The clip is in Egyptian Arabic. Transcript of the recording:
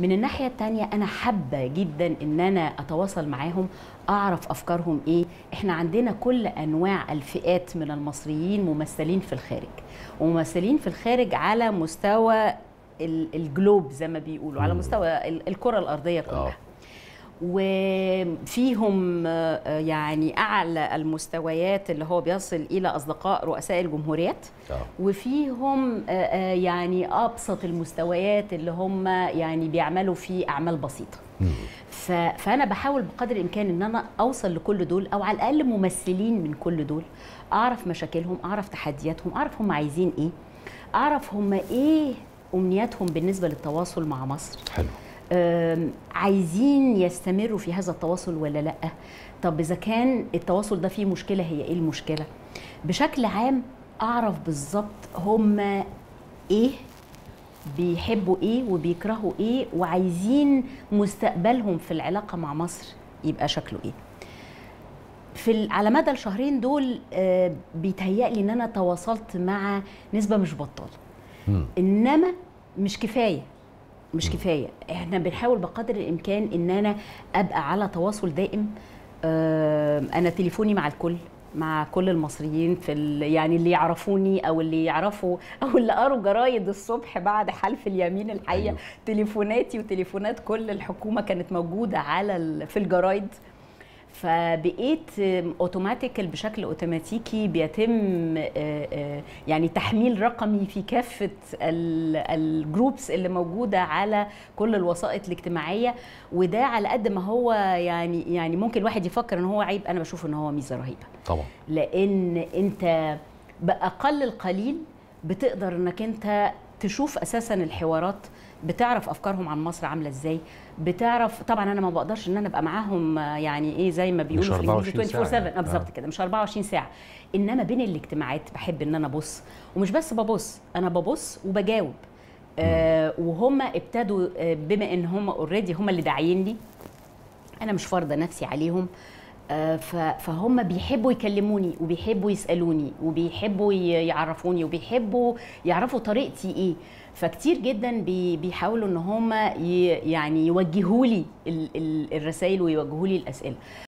من الناحيه الثانيه انا حابه جدا ان انا اتواصل معاهم اعرف افكارهم ايه احنا عندنا كل انواع الفئات من المصريين ممثلين في الخارج وممثلين في الخارج على مستوى ال- الجلوب زي ما بيقولوا على مم. مستوى ال- الكره الارضيه كلها آه. وفيهم آه، يعني اعلى المستويات اللي هو بيصل الى اصدقاء رؤساء الجمهوريات اه وفيهم آه، آه، يعني ابسط المستويات اللي هم يعني بيعملوا في اعمال بسيطه مم. ف- فانا بحاول بقدر الامكان ان انا اوصل لكل دول او على الاقل ممثلين من كل دول اعرف مشاكلهم اعرف تحدياتهم اعرف هم عايزين ايه اعرف هم ايه امنياتهم بالنسبه للتواصل مع مصر حلو أم، عايزين يستمروا في هذا التواصل ولا لا طب اذا كان التواصل ده فيه مشكله هي ايه المشكله بشكل عام اعرف بالظبط هم ايه بيحبوا ايه وبيكرهوا ايه وعايزين مستقبلهم في العلاقه مع مصر يبقى شكله ايه في ال- على مدى الشهرين دول آه، بيتهيألي ان انا تواصلت مع نسبه مش بطاله مم. انما مش كفايه مش كفايه احنا بنحاول بقدر الامكان ان انا ابقى على تواصل دائم آم، انا تليفوني مع الكل مع كل المصريين في ال... يعني اللي يعرفوني او اللي يعرفوا او اللي قروا جرايد الصبح بعد حلف اليمين الحقيقه أيوه. أيوه. تليفوناتي وتليفونات كل الحكومه كانت موجوده على ال... في الجرايد فبقيت اوتوماتيكال بشكل اوتوماتيكي بيتم آه، آه، يعني تحميل رقمي في كافه الجروبس اللي موجوده على كل الوسائط الاجتماعيه وده على قد ما هو يعني يعني ممكن الواحد يفكر ان هو عيب انا بشوف ان هو ميزه رهيبه طبعا لان انت باقل القليل بتقدر انك انت تشوف اساسا الحوارات بتعرف افكارهم عن مصر عامله ازاي بتعرف طبعا انا ما بقدرش ان انا ابقى معاهم آه، يعني ايه زي ما بيقولوا في 24 الانجليزي ساعة 24 7 يعني. آه بالظبط آه. كده مش 24 ساعه انما بين الاجتماعات بحب ان انا ابص ومش بس ببص انا ببص وبجاوب آه وهم ابتدوا آه بما ان هم اوريدي هم اللي داعيين لي انا مش فارضه نفسي عليهم آه، ف- فهم بيحبوا يكلموني وبيحبوا يسالوني وبيحبوا ي- يعرفوني وبيحبوا يعرفوا طريقتي ايه فكتير جدا بي- بيحاولوا ان هم ي- يعني يوجهوا لي الرسائل ويوجهوا لي الاسئله